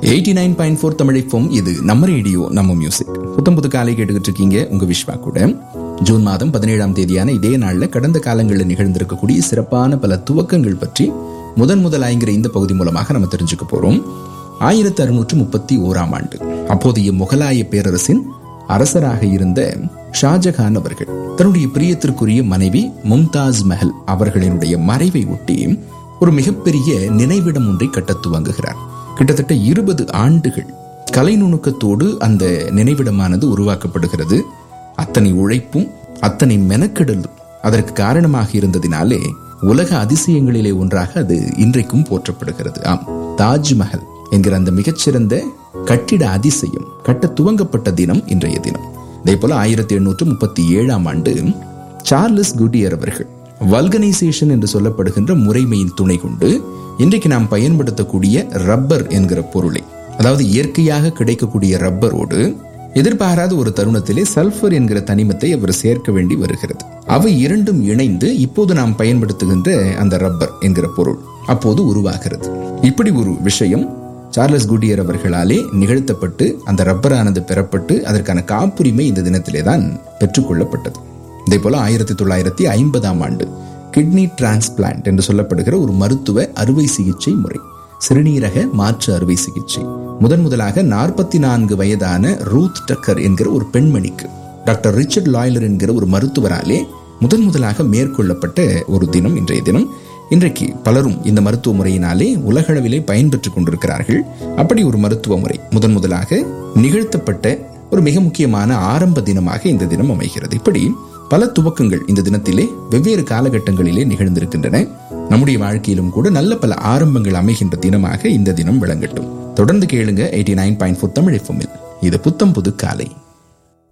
eighty nine point four தமிழைப்போம் இது நம்ம ரேடியோ நம்ம மியூசிக் புத்தம் புது காலை கேட்டுக்கிட்டு இருக்கீங்க உங்க விஸ்வா கூட ஜூன் மாதம் பதினேழாம் தேதியான இதே நாள்ல கடந்த காலங்களில் நிகழ்ந்திருக்கக்கூடிய சிறப்பான பல துவக்கங்கள் பற்றி முதன் முதலாய்ங்கிற இந்த பகுதி மூலமாக நம்ம தெரிஞ்சுக்க போறோம் ஆயிரத்தி அறுநூற்று முப்பத்தி ஓராம் ஆண்டு அப்போதைய முகலாய பேரரசின் அரசராக இருந்த ஷாஜகான் அவர்கள் தன்னுடைய பிரியத்திற்குரிய மனைவி மும்தாஸ் மஹல் அவர்களினுடைய மறைவை ஒட்டி ஒரு மிகப்பெரிய நினைவிடம் ஒன்றை கட்டத் துவங்குகிறார் கிட்டத்தட்ட இருபது ஆண்டுகள் கலை நுணுக்கத்தோடு அந்த நினைவிடமானது உருவாக்கப்படுகிறது அத்தனை உழைப்பும் அத்தனை மெனக்கெடலும் அதற்கு காரணமாக இருந்ததினாலே உலக அதிசயங்களிலே ஒன்றாக அது இன்றைக்கும் போற்றப்படுகிறது ஆம் தாஜ்மஹல் என்கிற அந்த மிகச்சிறந்த கட்டிட அதிசயம் கட்ட துவங்கப்பட்ட தினம் இன்றைய தினம் அதே போல ஆயிரத்தி எண்ணூற்று முப்பத்தி ஏழாம் ஆண்டு சார்லஸ் குடியர் அவர்கள் வல்கனைசேஷன் என்று சொல்லப்படுகின்ற முறைமையின் துணை கொண்டு இன்றைக்கு நாம் பயன்படுத்தக்கூடிய ரப்பர் என்கிற பொருளை அதாவது இயற்கையாக கிடைக்கக்கூடிய ரப்பரோடு எதிர்பாராத ஒரு தருணத்திலே சல்பர் என்கிற தனிமத்தை அவர் சேர்க்க வேண்டி வருகிறது அவை இரண்டும் இணைந்து இப்போது நாம் பயன்படுத்துகின்ற அந்த ரப்பர் என்கிற பொருள் அப்போது உருவாகிறது இப்படி ஒரு விஷயம் சார்லஸ் குடியர் அவர்களாலே நிகழ்த்தப்பட்டு அந்த ரப்பரானது பெறப்பட்டு அதற்கான காப்புரிமை இந்த தினத்திலே தான் பெற்றுக்கொள்ளப்பட்டது இதே போல ஆயிரத்தி தொள்ளாயிரத்தி ஐம்பதாம் ஆண்டு கிட்னி டிரான்ஸ்பிளான்ட் என்று சொல்லப்படுகிற ஒரு மருத்துவ அறுவை சிகிச்சை முறை சிறுநீரக மாற்று அறுவை சிகிச்சை முதன் முதலாக நாற்பத்தி நான்கு வயதான ரூத் டக்கர் என்கிற ஒரு பெண்மணிக்கு டாக்டர் ரிச்சர்ட் லாய்லர் என்கிற ஒரு மருத்துவராலே முதன் முதலாக மேற்கொள்ளப்பட்ட ஒரு தினம் இன்றைய தினம் இன்றைக்கு பலரும் இந்த மருத்துவ முறையினாலே உலகளவிலே பயன்பெற்றுக் கொண்டிருக்கிறார்கள் அப்படி ஒரு மருத்துவ முறை முதன் முதலாக நிகழ்த்தப்பட்ட ஒரு மிக முக்கியமான ஆரம்ப தினமாக இந்த தினம் அமைகிறது இப்படி பல துவக்கங்கள் இந்த தினத்திலே வெவ்வேறு காலகட்டங்களிலே நிகழ்ந்திருக்கின்றன நம்முடைய வாழ்க்கையிலும் கூட நல்ல பல ஆரம்பங்கள் அமைகின்ற தினமாக இந்த தினம் விளங்கட்டும் தொடர்ந்து கேளுங்க eighty nine point four Tamil எஃப்எம்மில் இது புத்தம் புது காலை